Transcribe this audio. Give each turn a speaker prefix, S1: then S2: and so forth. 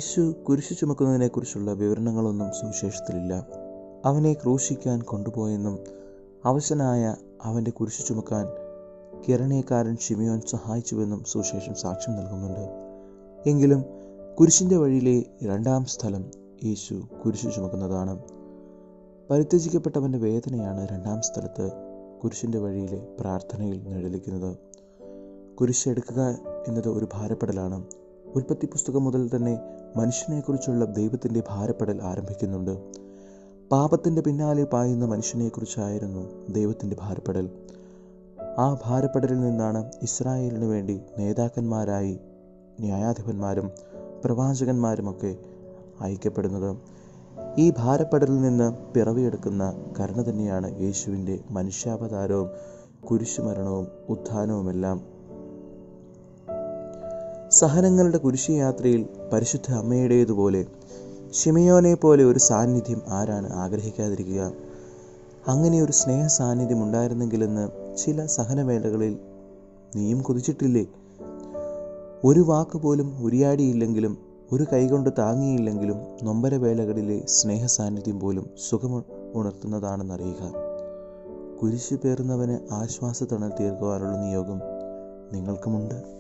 S1: യേശു കുരിശു ചുമക്കുന്നതിനെക്കുറിച്ചുള്ള വിവരണങ്ങളൊന്നും സുവിശേഷത്തിലില്ല അവനെ ക്രൂശിക്കാൻ കൊണ്ടുപോയെന്നും അവശനായ അവൻ്റെ കുരിശു ചുമക്കാൻ കിരണേക്കാരൻ ഷിമിയോൻ സഹായിച്ചുവെന്നും സുവിശേഷം സാക്ഷ്യം നൽകുന്നുണ്ട് എങ്കിലും കുരിശിൻ്റെ വഴിയിലെ രണ്ടാം സ്ഥലം യേശു കുരിശു ചുമക്കുന്നതാണ് പരിത്യജിക്കപ്പെട്ടവൻ്റെ വേദനയാണ് രണ്ടാം സ്ഥലത്ത് കുരിശിൻ്റെ വഴിയിലെ പ്രാർത്ഥനയിൽ നിഴലിക്കുന്നത് കുരിശെടുക്കുക എന്നത് ഒരു ഭാരപ്പെടലാണ് ഉൽപ്പത്തി പുസ്തകം മുതൽ തന്നെ മനുഷ്യനെക്കുറിച്ചുള്ള ദൈവത്തിൻ്റെ ഭാരപ്പെടൽ ആരംഭിക്കുന്നുണ്ട് പാപത്തിൻ്റെ പിന്നാലെ പായുന്ന മനുഷ്യനെക്കുറിച്ചായിരുന്നു ദൈവത്തിൻ്റെ ഭാരപ്പെടൽ ആ ഭാരപ്പെടലിൽ നിന്നാണ് ഇസ്രായേലിനു വേണ്ടി നേതാക്കന്മാരായി ന്യായാധിപന്മാരും പ്രവാചകന്മാരുമൊക്കെ അയക്കപ്പെടുന്നത് ഈ ഭാരപ്പെടലിൽ നിന്ന് പിറവിയെടുക്കുന്ന കരുണ തന്നെയാണ് യേശുവിൻ്റെ മനുഷ്യാവതാരവും കുരിശുമരണവും ഉത്ഥാനവുമെല്ലാം സഹനങ്ങളുടെ കുരിശുയാത്രയിൽ പരിശുദ്ധ അമ്മയുടേതുപോലെ ഷിമയോനെ പോലെ ഒരു സാന്നിധ്യം ആരാണ് ആഗ്രഹിക്കാതിരിക്കുക അങ്ങനെ ഒരു സ്നേഹ സാന്നിധ്യം ഉണ്ടായിരുന്നെങ്കിലെന്ന് ചില സഹനവേളകളിൽ നീയും കൊതിച്ചിട്ടില്ലേ ഒരു വാക്ക് പോലും ഉരിയാടിയില്ലെങ്കിലും ഒരു കൈകൊണ്ട് താങ്ങിയില്ലെങ്കിലും നൊമ്പരവേളകളിലെ സ്നേഹ സാന്നിധ്യം പോലും സുഖം ഉണർത്തുന്നതാണെന്നറിയുക കുരിശു പേറുന്നവന് ആശ്വാസത്തണൽ തീർക്കുവാനുള്ള നിയോഗം നിങ്ങൾക്കുമുണ്ട്